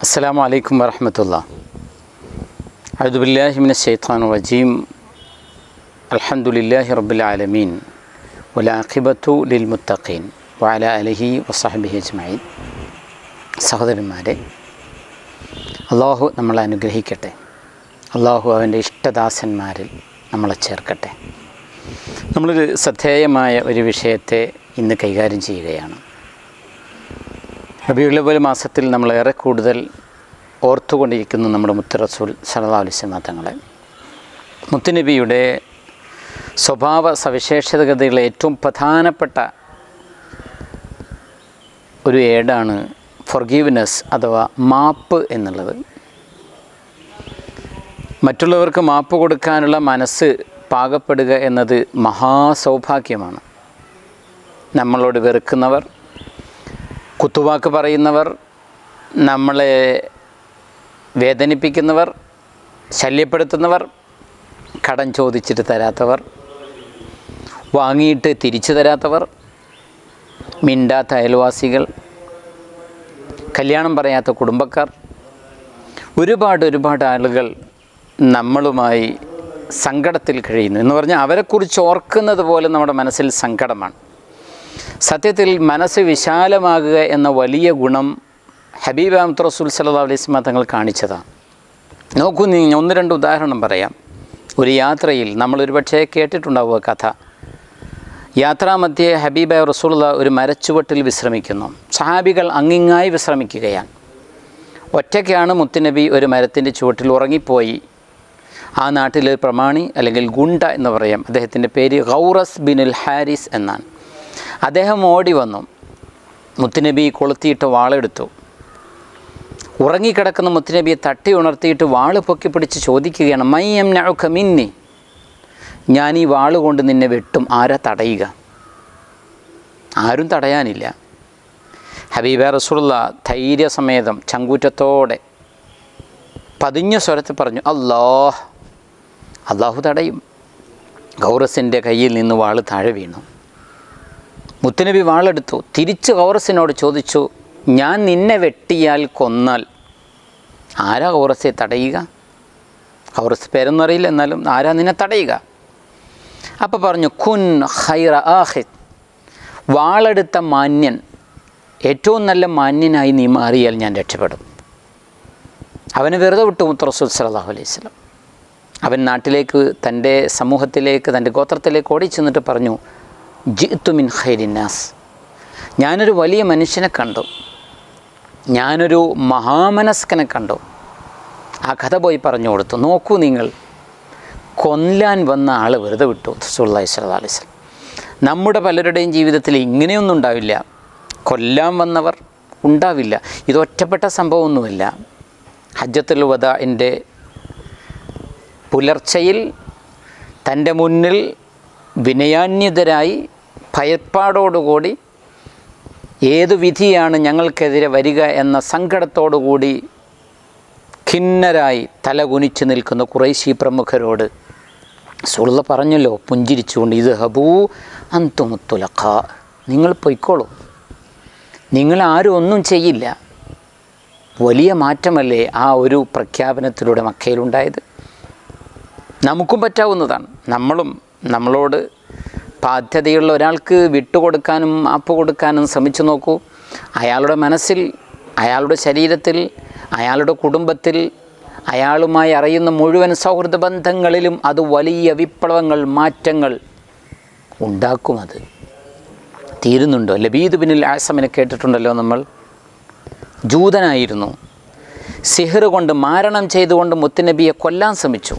السلام عليكم ورحمة الله أعوذ بالله من الشيطان الرجيم الحمد لله رب العالمين والعاقبة للمتقين وعلى آله وصحبه أجمعين സഹോദരന്മാരെ അള്ളാഹു നമ്മളെ അനുഗ്രഹിക്കട്ടെ അള്ളാഹു അവൻ്റെ ഇഷ്ടദാസന്മാരിൽ നമ്മളെ ചേർക്കട്ടെ നമ്മളൊരു ശ്രദ്ധേയമായ ഒരു വിഷയത്തെ ഇന്ന് കൈകാര്യം ചെയ്യുകയാണ് റബിയുള്ളപോലെ മാസത്തിൽ നമ്മൾ ഏറെ കൂടുതൽ ഓർത്തുകൊണ്ടിരിക്കുന്നു നമ്മുടെ മുത്ത് റസൂൽ സലഹ് അലിസ്ലാം തങ്ങളെ മുത്തുനബിയുടെ സ്വഭാവ സവിശേഷതകളിലെ ഏറ്റവും പ്രധാനപ്പെട്ട ഒരു ഏടാണ് ഫൊർഗീവ്നെസ് അഥവാ മാപ്പ് എന്നുള്ളത് മറ്റുള്ളവർക്ക് മാപ്പ് കൊടുക്കാനുള്ള മനസ്സ് പാകപ്പെടുക എന്നത് മഹാസൗഭാഗ്യമാണ് നമ്മളോട് വെറുക്കുന്നവർ കുത്തുവാക്ക് പറയുന്നവർ നമ്മളെ വേദനിപ്പിക്കുന്നവർ ശല്യപ്പെടുത്തുന്നവർ കടം ചോദിച്ചിട്ട് തരാത്തവർ വാങ്ങിയിട്ട് തിരിച്ചു തരാത്തവർ മിണ്ടാത്ത അയൽവാസികൾ കല്യാണം പറയാത്ത കുടുംബക്കാർ ഒരുപാട് ഒരുപാട് ആളുകൾ നമ്മളുമായി സങ്കടത്തിൽ കഴിയുന്നു എന്ന് പറഞ്ഞാൽ അവരെക്കുറിച്ച് ഓർക്കുന്നത് പോലെ നമ്മുടെ മനസ്സിൽ സങ്കടമാണ് സത്യത്തിൽ മനസ്സ് വിശാലമാകുക എന്ന വലിയ ഗുണം ഹബീബ് അഹമ്മദ് റസൂൽ സല്ലാ അലൈസ്മ തങ്ങൾ കാണിച്ചതാണ് നോക്കൂ നീ ഒന്ന് രണ്ട് ഉദാഹരണം പറയാം ഒരു യാത്രയിൽ നമ്മളൊരു പക്ഷേ കേട്ടിട്ടുണ്ടാവുക കഥ യാത്രാമധ്യേ ഹബീബ റസൂള്ള ഒരു മരച്ചുവട്ടിൽ വിശ്രമിക്കുന്നു സഹാബികൾ അങ്ങിങ്ങായി വിശ്രമിക്കുകയാണ് ഒറ്റയ്ക്കാണ് മുത്തുനബി ഒരു മരത്തിൻ്റെ ചുവട്ടിൽ ഉറങ്ങിപ്പോയി ആ നാട്ടിലെ പ്രമാണി അല്ലെങ്കിൽ ഗുണ്ട എന്ന് പറയാം അദ്ദേഹത്തിൻ്റെ പേര് ഗൗറസ് ബിനുൽ ഹാരിസ് എന്നാണ് അദ്ദേഹം ഓടി വന്നു മുത്തുനബി കൊളുത്തിയിട്ട് വാളെടുത്തു ഉറങ്ങിക്കിടക്കുന്ന മുത്തുനബിയെ തട്ടി ഉണർത്തിയിട്ട് വാള് പൊക്കി പിടിച്ച് ചോദിക്കുകയാണ് മൈ എം നഴുക്ക മിന്നി ഞാൻ ഈ വാള് കൊണ്ട് നിന്നെ വെട്ടും ആരാ തടയുക ആരും തടയാനില്ല ഹബീബ റസൂള്ള ധൈര്യസമേതം ചങ്കൂറ്റത്തോടെ പതിഞ്ഞ സ്വരത്തിൽ പറഞ്ഞു അല്ലാഹ് അള്ളാഹു തടയും ഗൗറസിൻ്റെ കയ്യിൽ നിന്ന് വാള് താഴെ വീണു മുത്തുനബി വാളെടുത്തു തിരിച്ച് കൗറസിനോട് ചോദിച്ചു ഞാൻ നിന്നെ വെട്ടിയാൽ കൊന്നാൽ ആരാ കൗറസെ തടയുക കൗറസ് പേരൊന്നും അറിയില്ല എന്നാലും ആരാ നിന്നെ തടയുക അപ്പോൾ പറഞ്ഞു കുൻ ഹൈറ ആഹിദ് വാളെടുത്ത മാന്യൻ ഏറ്റവും നല്ല മാന്യനായി നീ മാറിയാൽ ഞാൻ രക്ഷപ്പെടും അവനെ വെറുതെ വിട്ടു മുത്ത് റസൂൽ സലാഹു അലൈഹി സ്വലം അവൻ നാട്ടിലേക്ക് തൻ്റെ സമൂഹത്തിലേക്ക് തൻ്റെ ഗോത്രത്തിലേക്ക് ഓടി ചെന്നിട്ട് പറഞ്ഞു ജിത്തു മിൻ ഖൈരിന്നാസ് ഞാനൊരു വലിയ മനുഷ്യനെ കണ്ടു ഞാനൊരു മഹാമനസ്കനെ കണ്ടു ആ കഥ പോയി പറഞ്ഞു കൊടുത്തു നോക്കൂ നിങ്ങൾ കൊല്ലാൻ വന്ന ആൾ വെറുതെ വിട്ടു സുല്ലാഹി സ്വല്ലാ അലൈഹി സ്വലം നമ്മുടെ പലരുടെയും ജീവിതത്തിൽ ഇങ്ങനെയൊന്നും ഉണ്ടാവില്ല കൊല്ലാൻ വന്നവർ ഉണ്ടാവില്ല ഇത് ഒറ്റപ്പെട്ട സംഭവമൊന്നുമില്ല ഹജ്ജത്തുൽ വദാഇൻ്റെ പുലർച്ചയിൽ തൻ്റെ മുന്നിൽ വിനയാന്യതരായി ഭയപ്പാടോടുകൂടി ഏതു വിധിയാണ് ഞങ്ങൾക്കെതിരെ വരിക എന്ന സങ്കടത്തോടുകൂടി ഖിന്നരായി തല കുനിച്ചു നിൽക്കുന്ന കുറേശി പ്രമുഖരോട് സുള്ള പറഞ്ഞല്ലോ പുഞ്ചിരിച്ചുകൊണ്ട് ഇത് ഹബൂ അന്തുമുത്തുലഖ നിങ്ങൾ പൊയ്ക്കോളൂ നിങ്ങൾ ആരും ഒന്നും ചെയ്യില്ല വലിയ മാറ്റമല്ലേ ആ ഒരു പ്രഖ്യാപനത്തിലൂടെ മക്കയിലുണ്ടായത് നമുക്കും പറ്റാവുന്നതാണ് നമ്മളും നമ്മളോട് ബാധ്യതയുള്ള ഒരാൾക്ക് വിട്ടുകൊടുക്കാനും മാപ്പ് കൊടുക്കാനും ശ്രമിച്ചു നോക്കൂ അയാളുടെ മനസ്സിൽ അയാളുടെ ശരീരത്തിൽ അയാളുടെ കുടുംബത്തിൽ അയാളുമായി അറിയുന്ന മുഴുവൻ സൗഹൃദ ബന്ധങ്ങളിലും അത് വലിയ വിപ്ലവങ്ങൾ മാറ്റങ്ങൾ ഉണ്ടാക്കും അത് തീരുന്നുണ്ടോ ലബീദ് ബിനിൽ ആസമിനെ കേട്ടിട്ടുണ്ടല്ലോ നമ്മൾ ജൂതനായിരുന്നു സിഹർ കൊണ്ട് മാരണം ചെയ്തുകൊണ്ട് മുത്തുനബിയെ കൊല്ലാൻ ശ്രമിച്ചു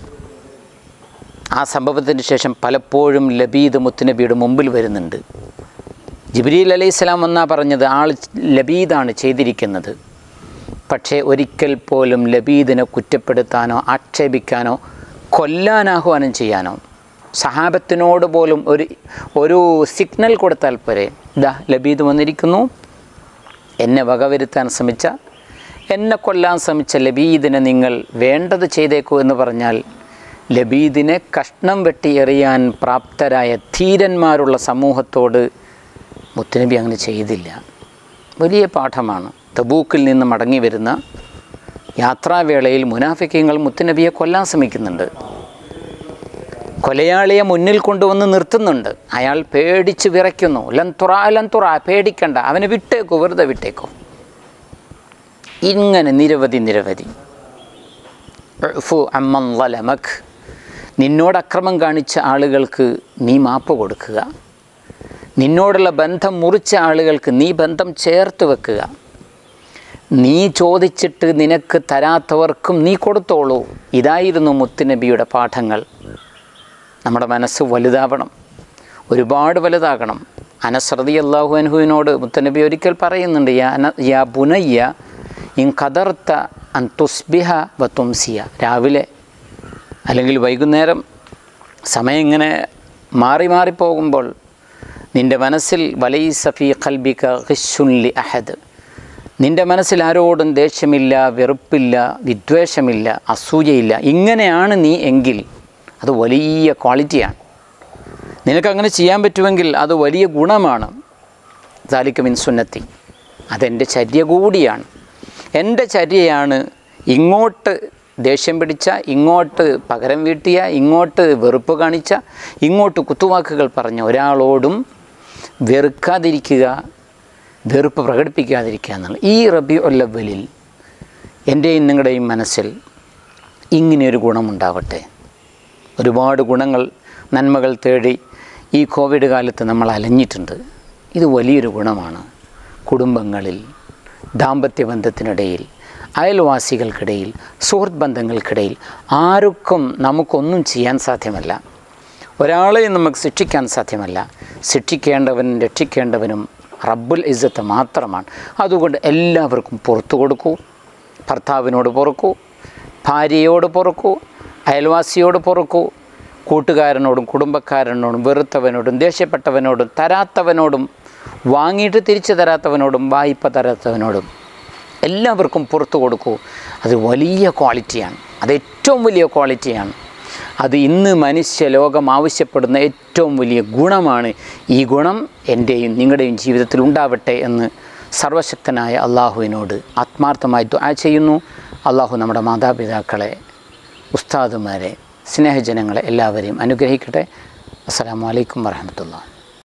ആ സംഭവത്തിന് ശേഷം പലപ്പോഴും ലബീദ് മുത്തുനബിയുടെ മുമ്പിൽ വരുന്നുണ്ട് ജിബ്രീൽ അലൈഹി സ്വലാം എന്നാ പറഞ്ഞത് ആൾ ലബീദാണ് ചെയ്തിരിക്കുന്നത് പക്ഷേ ഒരിക്കൽ പോലും ലബീദിനെ കുറ്റപ്പെടുത്താനോ ആക്ഷേപിക്കാനോ കൊല്ലാൻ ആഹ്വാനം ചെയ്യാനോ സഹാബത്തിനോട് പോലും ഒരു ഒരു സിഗ്നൽ കൊടുത്താൽ പോരെ ഇതാ ലബീദ് വന്നിരിക്കുന്നു എന്നെ വകവരുത്താൻ ശ്രമിച്ച എന്നെ കൊല്ലാൻ ശ്രമിച്ച ലബീദിനെ നിങ്ങൾ വേണ്ടത് ചെയ്തേക്കൂ എന്ന് പറഞ്ഞാൽ ലബീദിനെ കഷ്ണം വെട്ടി എറിയാൻ പ്രാപ്തരായ ധീരന്മാരുള്ള സമൂഹത്തോട് മുത്തുനബി അങ്ങനെ ചെയ്തില്ല വലിയ പാഠമാണ് തബൂക്കിൽ നിന്ന് മടങ്ങി വരുന്ന യാത്രാവേളയിൽ മുനാഫിക്കങ്ങൾ മുത്തുനബിയെ കൊല്ലാൻ ശ്രമിക്കുന്നുണ്ട് കൊലയാളിയെ മുന്നിൽ കൊണ്ടുവന്ന് നിർത്തുന്നുണ്ട് അയാൾ പേടിച്ച് വിറയ്ക്കുന്നു ലന്തുറ ലന്തുറ പേടിക്കണ്ട അവനെ വിട്ടേക്കോ വെറുതെ വിട്ടേക്കോ ഇങ്ങനെ നിരവധി നിരവധി ഉഫു അമ്മൻ ലലമക് നിന്നോട് അക്രമം കാണിച്ച ആളുകൾക്ക് നീ മാപ്പ് കൊടുക്കുക നിന്നോടുള്ള ബന്ധം മുറിച്ച ആളുകൾക്ക് നീ ബന്ധം ചേർത്ത് വെക്കുക നീ ചോദിച്ചിട്ട് നിനക്ക് തരാത്തവർക്കും നീ കൊടുത്തോളൂ ഇതായിരുന്നു മുത്തുനബിയുടെ പാഠങ്ങൾ നമ്മുടെ മനസ്സ് വലുതാവണം ഒരുപാട് വലുതാകണം അനസ്രതി അള്ളാഹു അൻഹുവിനോട് മുത്തനബി ഒരിക്കൽ പറയുന്നുണ്ട് യാ അന യാ ബുനയ്യ ഇൻ കതർത്ത അൻ തുസ്ബിഹ വ തുംസിയ രാവിലെ അല്ലെങ്കിൽ വൈകുന്നേരം സമയം ഇങ്ങനെ മാറി മാറി പോകുമ്പോൾ നിൻ്റെ മനസ്സിൽ വലൈ സഫി ഖൽബിക ഹിഷുൻലി അഹദ് നിൻ്റെ മനസ്സിൽ ആരോടും ദേഷ്യമില്ല വെറുപ്പില്ല വിദ്വേഷമില്ല അസൂയയില്ല ഇങ്ങനെയാണ് നീ എങ്കിൽ അത് വലിയ ക്വാളിറ്റിയാണ് നിനക്കങ്ങനെ ചെയ്യാൻ പറ്റുമെങ്കിൽ അത് വലിയ ഗുണമാണ് ദാലിക്ക് മിൻ സുന്നത്തി അതെൻ്റെ ചര്യ കൂടിയാണ് എൻ്റെ ചര്യയാണ് ഇങ്ങോട്ട് ദേഷ്യം പിടിച്ച ഇങ്ങോട്ട് പകരം വീട്ടിയ ഇങ്ങോട്ട് വെറുപ്പ് കാണിച്ച ഇങ്ങോട്ട് കുത്തുവാക്കുകൾ പറഞ്ഞ ഒരാളോടും വെറുക്കാതിരിക്കുക വെറുപ്പ് പ്രകടിപ്പിക്കാതിരിക്കുക എന്നാണ് ഈ റബി ഒല്ലവലിൽ എൻ്റെയും നിങ്ങളുടെയും മനസ്സിൽ ഇങ്ങനെയൊരു ഗുണമുണ്ടാവട്ടെ ഒരുപാട് ഗുണങ്ങൾ നന്മകൾ തേടി ഈ കോവിഡ് കാലത്ത് നമ്മൾ അലഞ്ഞിട്ടുണ്ട് ഇത് വലിയൊരു ഗുണമാണ് കുടുംബങ്ങളിൽ ദാമ്പത്യ ബന്ധത്തിനിടയിൽ അയൽവാസികൾക്കിടയിൽ സുഹൃത്ത് ബന്ധങ്ങൾക്കിടയിൽ ആർക്കും നമുക്കൊന്നും ചെയ്യാൻ സാധ്യമല്ല ഒരാളെയും നമുക്ക് ശിക്ഷിക്കാൻ സാധ്യമല്ല ശിക്ഷിക്കേണ്ടവനും രക്ഷിക്കേണ്ടവനും റബ്ബുൽ ഇസ്സത്ത് മാത്രമാണ് അതുകൊണ്ട് എല്ലാവർക്കും പുറത്തു കൊടുക്കൂ ഭർത്താവിനോട് പൊറുക്കൂ ഭാര്യയോട് പൊറുക്കൂ അയൽവാസിയോട് പൊറുക്കൂ കൂട്ടുകാരനോടും കുടുംബക്കാരനോടും വെറുത്തവനോടും ദേഷ്യപ്പെട്ടവനോടും തരാത്തവനോടും വാങ്ങിയിട്ട് തിരിച്ചു തരാത്തവനോടും വായ്പ തരാത്തവനോടും എല്ലാവർക്കും പുറത്തു കൊടുക്കൂ അത് വലിയ ക്വാളിറ്റിയാണ് അത് ഏറ്റവും വലിയ ക്വാളിറ്റിയാണ് അത് ഇന്ന് മനുഷ്യ ലോകം ആവശ്യപ്പെടുന്ന ഏറ്റവും വലിയ ഗുണമാണ് ഈ ഗുണം എൻ്റെയും നിങ്ങളുടെയും ജീവിതത്തിൽ ഉണ്ടാവട്ടെ എന്ന് സർവശക്തനായ അള്ളാഹുവിനോട് ആത്മാർത്ഥമായി ദുആ ചെയ്യുന്നു അള്ളാഹു നമ്മുടെ മാതാപിതാക്കളെ ഉസ്താദുമാരെ സ്നേഹജനങ്ങളെ എല്ലാവരെയും അനുഗ്രഹിക്കട്ടെ അസ്സാം വലൈക്കും വർഹമത്തുള്ള